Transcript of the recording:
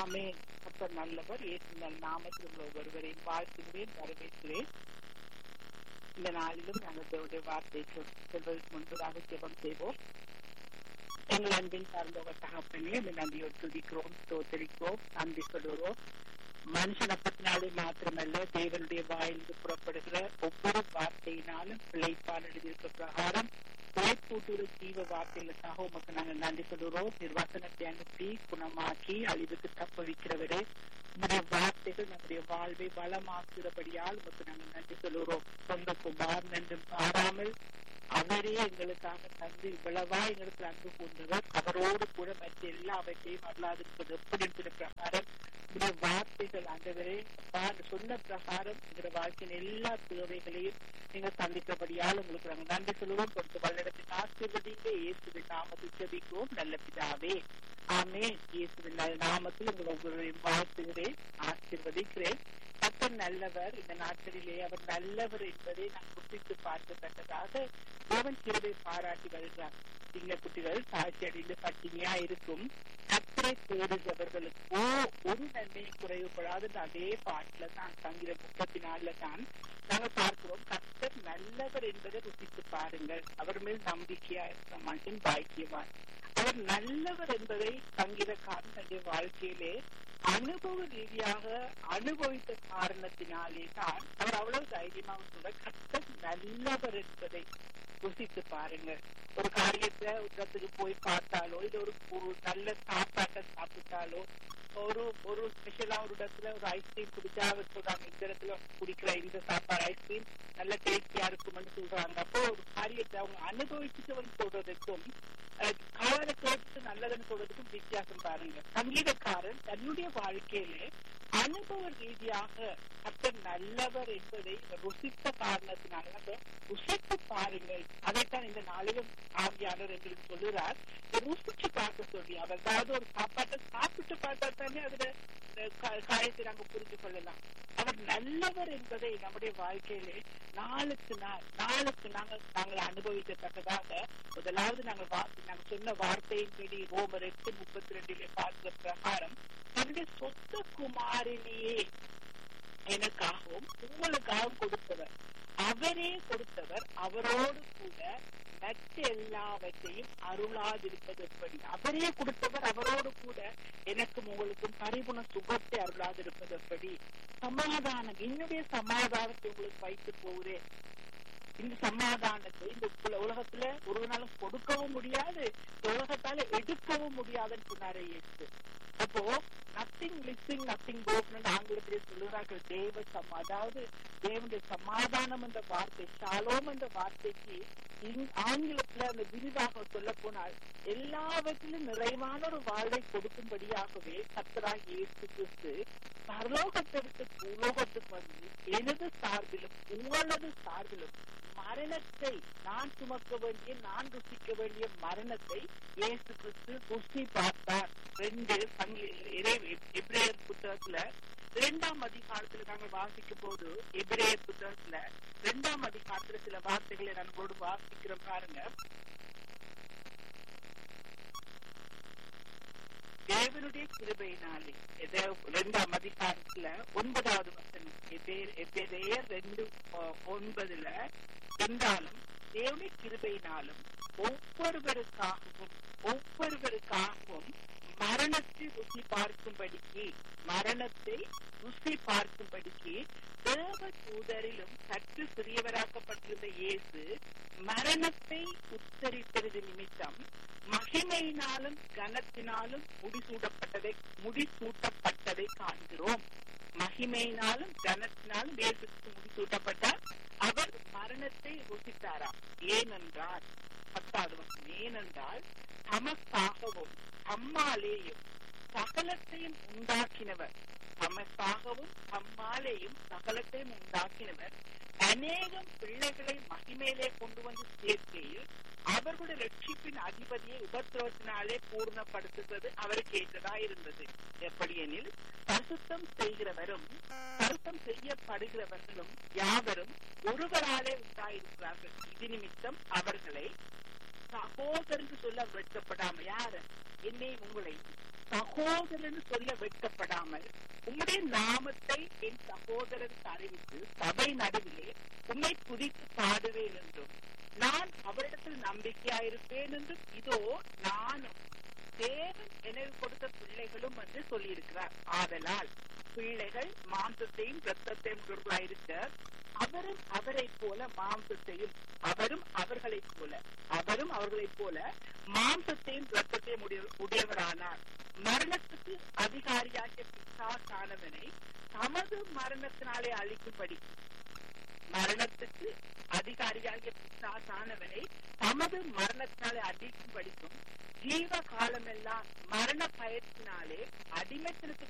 ஆமே அப்ப நல்லவர் ஏற்று நாமத்தில் உள்ள ஒருவரையும் வாழ்த்துகிறேன் வரவேற்கிறேன் இந்த நாளிலும் நாங்கள் தேவனுடைய வார்த்தை செல்வதற்கு முன்பதாக ஜெபம் செய்வோம் எங்கள் அன்பின் சார்ந்தவர் தகப்பனே இந்த நன்றியோடு துதிக்கிறோம் தோத்தரிக்கிறோம் நன்றி சொல்லுகிறோம் மனுஷனப்பத்தினாலே மாத்திரமல்ல தேவனுடைய வாயிலிருந்து புறப்படுகிற ஒவ்வொரு வார்த்தையினாலும் பிழைப்பால் எழுதியிருக்க பிரகாரம் பிழைப்பூட்டுற ஜீவ வார்த்தைகளுக்காக உமக்கு நாங்கள் நன்றி சொல்லுகிறோம் நிர்வாசனத்தை அனுப்பி குணமாக்கி அழிவுக்கு தப்பவிக்கிறவரே உங்களுடைய வார்த்தைகள் நம்முடைய வாழ்வை வளமாக்குகிறபடியால் உமக்கு நாங்கள் நன்றி சொல்லுகிறோம் சொந்த குமார் நன்று பாராமல் அவரே எங்களுக்காக தந்து இவ்வளவா எங்களுக்கு அன்பு கொண்டவர் அவரோடு கூட மற்ற எல்லாவற்றையும் அல்லாதிருப்பது எப்படி இருக்கிற பிரகாரம் உங்களுடைய வார்த்தைகள் ஆண்டவரே அப்பா சொன்ன பிரகாரம் எங்களுடைய வாழ்க்கையின் எல்லா தேவைகளையும் நீங்க சந்திக்கிறபடியால் உங்களுக்கு நாங்கள் நன்றி சொல்லுவோம் கொடுத்து வல்லிடத்தின் ஆசீர்வதிங்க இயேசுவின் நாமத்தில் செபிக்கிறோம் நல்ல பிதாவே ஆமே இயேசுவின் நாமத்தில் உங்களை ஒவ்வொருவரையும் வாழ்த்துகிறேன் ஆசீர்வதிக்கிறேன் கத்தர் நல்லவர் இந்த நாட்களிலே அவர் நல்லவர் என்பதை நாம் குப்பித்து பார்க்கத்தக்கதாக தேவன் கிருபை பாராட்டி வருகிறார் சிங்க குட்டிகள் தாழ்ச்சி அடைந்து பட்டினியா இருக்கும் கத்தரை தேடுகிறவர்களுக்கோ ஒரு நன்மையும் குறைவுபடாது அதே பாட்டுல தான் சங்கீத முப்பத்தி நாலுல தான் நாங்கள் பார்க்கிறோம் கத்தர் நல்லவர் என்பதை ருசித்து பாருங்கள் அவர் மேல் நம்பிக்கையா இருக்கிற மனுஷன் பாக்கியவான் அவர் நல்லவர் என்பதை சங்கீதக்காரன் தன்னுடைய வாழ்க்கையிலே அனுபவ ரீதியாக அனுபவித்த காரணத்தினாலே தான் அவர் அவ்வளவு தைரியமாக சொல்ற கத்தர் நல்லவர் என்பதை ருசித்து பாருங்க ஒரு காரியத்தை இடத்துக்கு போய் பார்த்தாலோ இது ஒரு ஒரு நல்ல சாப்பாட்டை சாப்பிட்டாலோ ஒரு ஒரு ஸ்பெஷலா ஒரு இடத்துல ஒரு ஐஸ்கிரீம் குடிச்சா அவர் சொல்றாங்க இந்த இடத்துல குடிக்கிற இந்த சாப்பாடு ஐஸ்கிரீம் நல்ல டேஸ்டியா இருக்கும்னு சொல்றாங்க அப்போ ஒரு காரியத்தை அவங்க அனுபவிச்சுட்டு வந்து சொல்றதுக்கும் காதலை கேட்டு நல்லதுன்னு சொல்றதுக்கும் வித்தியாசம் பாருங்க சங்கீதக்காரன் தன்னுடைய வாழ்க்கையிலே அனுபவ ரீதியாக கத்தர் நல்லவர் என்பதை ருசித்த காரணத்தினால ருசித்து பாருங்கள் அதைத்தான் இந்த நாளிலும் ஆவியாளர் எங்களுக்கு சொல்லுறார் ருசிச்சு பார்க்க சொல்லி அவர் அதாவது ஒரு சாப்பாட்டை சாப்பிட்டு பார்த்தா தானே அதுல காரியத்தை நாங்க புரிந்து கொள்ளலாம் அவர் நல்லவர் என்பதை நம்முடைய வாழ்க்கையிலே நாளுக்கு நாள் நாளுக்கு நாங்கள் நாங்கள் அனுபவிக்கத்தக்கதாக முதலாவது நாங்கள் நாங்கள் சொன்ன வார்த்தையின்படி ரோமர் எட்டு முப்பத்தி ரெண்டிலே பார்க்கிற பிரகாரம் தன்னுடைய சொந்த குமாரிலேயே எனக்காகவும் உங்களுக்காகவும் கொடுத்தவர் அவரே கொடுத்தவர் அவரோடு கூட மற்ற எல்லாவற்றையும் அருளாதிருப்பது எப்படி அவரே கொடுத்தவர் அவரோடு கூட எனக்கும் உங்களுக்கும் பரிபுண சுகத்தை அருளாதிருப்பது எப்படி சமாதானம் என்னுடைய சமாதானத்தை உங்களுக்கு வைத்து போகிறேன் இந்த சமாதானத்தை இந்த உலகத்துல ஒரு நாளும் கொடுக்கவும் முடியாது இந்த உலகத்தால எடுக்கவும் முடியாதுன்னு சொன்னாரே இயேசு அப்போ நத்திங் மிஸ்ஸிங் நத்திங் போகணும் ஆங்கிலத்திலே சொல்லுகிறார்கள் தேவ சம் அதாவது தேவனுடைய சமாதானம் என்ற வார்த்தை ஷாலோம் என்ற வார்த்தைக்கு ஆங்கிலத்துல அந்த விரிவாக சொல்ல போனால் எல்லாவற்றிலும் நிறைவான ஒரு வாழ்வை கொடுக்கும்படியாகவே கத்தராக இயேசு கிறிஸ்து பரலோகத்திற்கு பூலோகத்துக்கு வந்து எனது சார்பிலும் உங்களது சார்பிலும் மரணத்தை நான் சுமக்க வேண்டிய நான் ருசிக்க வேண்டிய மரணத்தை இயேசு கிறிஸ்து ருசி பார்த்தார் ரெண்டு எப்ரேயர் புத்தகத்துல இரண்டாம் அதிகாரத்துல நாங்கள் வாசிக்கும் போது எபிரேயர் புத்தகத்துல இரண்டாம் அதிகாரத்துல சில வார்த்தைகளை நம்மளோடு வாசிக்கிறோம் பாருங்க தேவனுடைய கிருபையினாலே இரண்டாம் அதிகாரத்துல ஒன்பதாவது வசனம் எபேரையர் ரெண்டு ஒன்பதுல என்றாலும் தேவனுடைய கிருபையினாலும் ஒவ்வொருவருக்காகவும் ஒவ்வொருவருக்காகவும் மரணத்தை ருசி பார்க்கும்படிக்கு மரணத்தை ருசி பார்க்கும்படிக்கு தேவ தூதரிலும் சற்று சிறியவராக்கப்பட்டிருந்த இயேசு மரணத்தை உத்தரித்தது நிமித்தம் மகிமையினாலும் கனத்தினாலும் முடிசூடப்பட்டதை முடிசூட்டப்பட்டதை காண்கிறோம் மகிமையினாலும் கனத்தினாலும் இயேசுக்கு முடிசூட்டப்பட்டார் அவர் மரணத்தை ருசித்தாராம் ஏனென்றால் பத்தாவது வருஷம் ஏனென்றால் தமக்காகவும் தம்மாலேயும் சகலத்தையும் உண்டாக்கினவர் தமக்காகவும் தம்மாலேயும் சகலத்தையும் உண்டாக்கினவர் அநேகம் பிள்ளைகளை மகிமையிலே கொண்டு வந்து சேர்க்கையில் அவர்களுடைய ரட்சிப்பின் அதிபதியை உபத்திரவத்தினாலே பூர்ணப்படுத்துவது அவருக்கு ஏற்றதா இருந்தது எப்படி எனில் பரிசுத்தம் செய்கிறவரும் பரிசுத்தம் செய்யப்படுகிறவர்களும் யாவரும் ஒருவராலே உண்டாயிருக்கிறார்கள் இது நிமித்தம் அவர்களை சகோதரன் சொல்ல வெட்கப்படாம யார என்னை உங்களை சகோதரன் சொல்ல வெட்கப்படாமல் உம்முடைய நாமத்தை என் சகோதரனுக்கு அறிவித்து சபை நடுவிலே உம்மை துதித்து பாடுவேன் என்றும் நான் அவரிடத்தில் நம்பிக்கையாயிருப்பேன் என்றும் இதோ நானும் தேவன் எனக்கு கொடுத்த பிள்ளைகளும் என்று சொல்லியிருக்கிறார் ஆதலால் பிள்ளைகள் மாம்சத்தையும் ரத்தத்தையும் உடையவர்களாயிருக்க அவரும் அவரைப் போல மாம்சத்தையும் அவரும் அவர்களைப் போல அவரும் அவர்களைப் போல மாம்சத்தையும் ரத்தத்தையும் உடைய- உடையவரானார் மரணத்துக்கு அதிகாரியாகிய பிசாசானவனை தமது மரணத்தினாலே அழிக்கும்படி மரணத்துக்கு அதிகாரியாகிய பிசாசானவனை தமது மரணத்தினாலே அழிக்கும் படிக்கும் ஜீவ காலமெல்லாம் மரண பயத்தினாலே அடிமைத்தனத்துக்கு